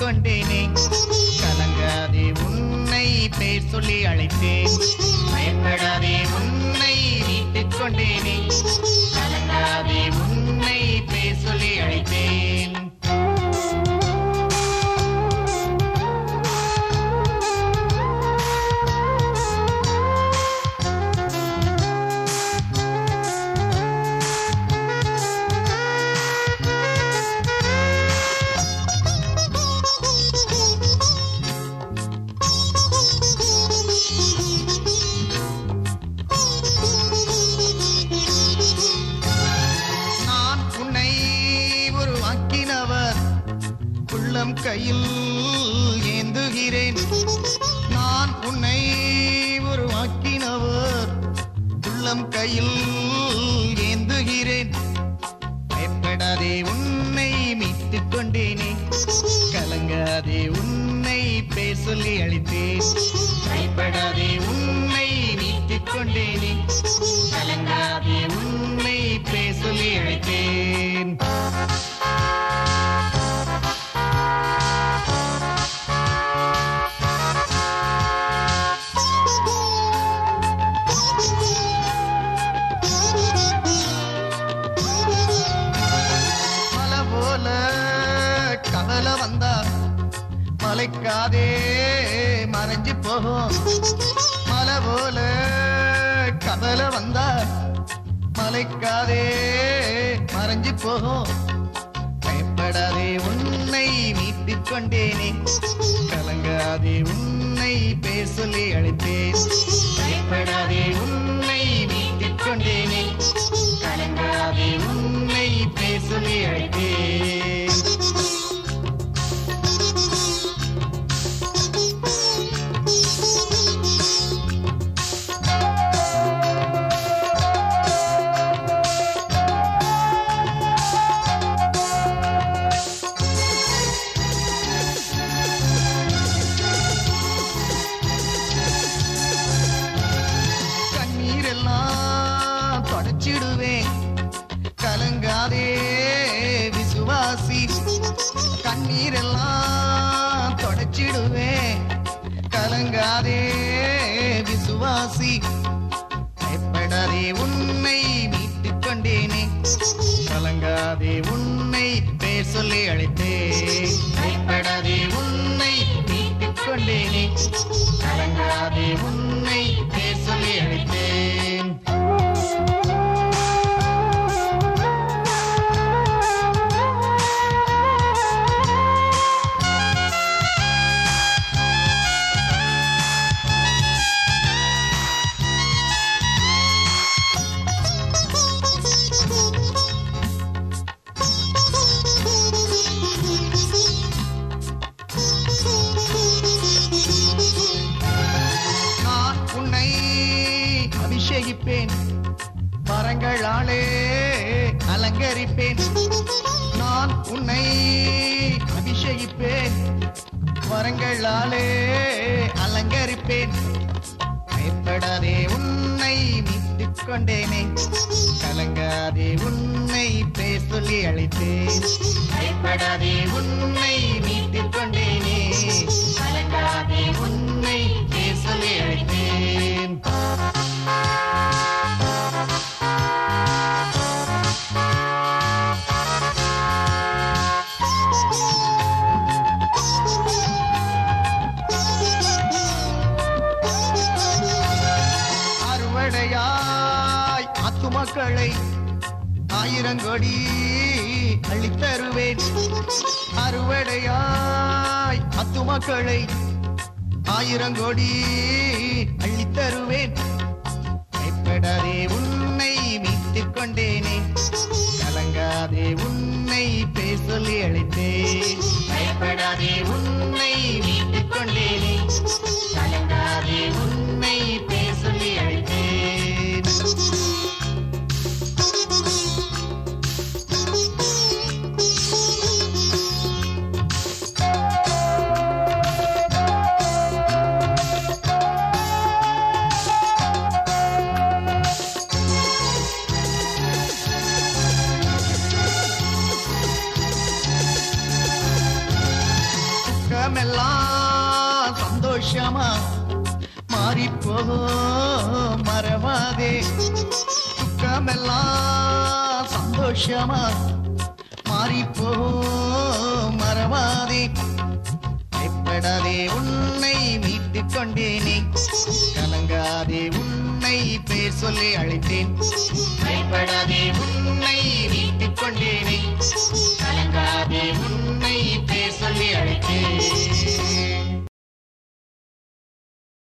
கொண்டேனே கலங்காதே உன்னை பேர் சொல்லி அழைத்தேன் பயப்படாதே உன்னை மீட்டுக் கொண்டேனே கலங்காதே உன்னை பேர் சொல்லி அழைத்தேன் நான் உன்னை உருவாக்கினவர் உள்ளம் கையில் ஏந்துகிறேன் நான் உன்னை உருவாக்கினவர் உள்ளம் கையில் ஏந்துகிறேன் பயப்படாதே உன்னை மீட்டுக் கொண்டேனே கலங்காதே உன்னை பேர் சொல்லி அழைத்தேன் பயப்படாதே உன்னை மீட்டுக் கொண்டேனே கலங்காதே உன்னை பேர் சொல்லி அழைத்தேன் மலை போல கவலை வந்தா மலைக்காதே மறைஞ்சு போகும் மலை போல கவலை வந்தா மலைக்காதே மறைஞ்சு போகும் பயப்படாதே உன்னை மீட்டுக் கொண்டேனே கலங்காதே உன்னை பேர் சொல்லி அழைத்தேன் பயப்படாதே உன்னை மீட்டுக் கொண்டேனே கலங்காதே உன்னை பேர் சொல்லி அழைத்தேன் கண்ணீரெல்லாம் தொடச்சிடுவேன் கலங்காதே விசுவாசி கண்ணீரெல்லாம் தொடச்சிடுவேன் கலங்காதே விசுவாசி பயப்படாதே உன்னை மீட்டுக் கொண்டேனே கலங்காதே உன்னை பேர் சொல்லி அழைத்தேன் பயப்படாதே உன்னை மீட்டுக் கொண்டேனே கலங்காதே உன்னை பேர் சொல்லி அழைத்தேன் நான் உன்னை அபிஷேகிப்பேன் மரங்களாலே அலங்கரிப்பேன் நான் உன்னை அபிஷேகிப்பேன் மரங்களாலே அலங்கரிப்பேன் பயப்படாதே உன்னை மீட்டுக் கொண்டேனே கலங்காதே உன்னை பேர் சொல்லி அழைத்தேன் பயப்படாதே உன்னை மீட்டுக் கொண்டேனே கலங்காதே உன்னை பேர் சொல்லி அழைத்தேன் அறுவடையாய் ஆத்துமக்களை ஆயிரங்கொடி அள்ளித்தருவேன் அறுவடையாய் ஆத்துமக்களை ஆயிரங்கொடி அள்ளித்தருவேன் பயப்படாதே உன்னை மீட்டுக் கொண்டேனே கலங்காதே உன்னை பேர் சொல்லி அழைத்தேன் பயப்படாதே உன்னை மீட்டுக் கொண்டேனே கலங்காதே உன்னை பேர் சொல்லி அழைத்தேன் போ மறவாதே துக்கமெல்லாம் சந்தோஷமா மாறிப்போ மறவாதே பயப்படாதே உன்னை மீட்டுக் கொண்டேனே கலங்காதே உன்னை பேர் சொல்லி அழைத்தேன் பயப்படாதே உன்னை மீட்டுக் கொண்டேனே கலங்காதே உன்னை பேர் சொல்லி அழைத்தேன்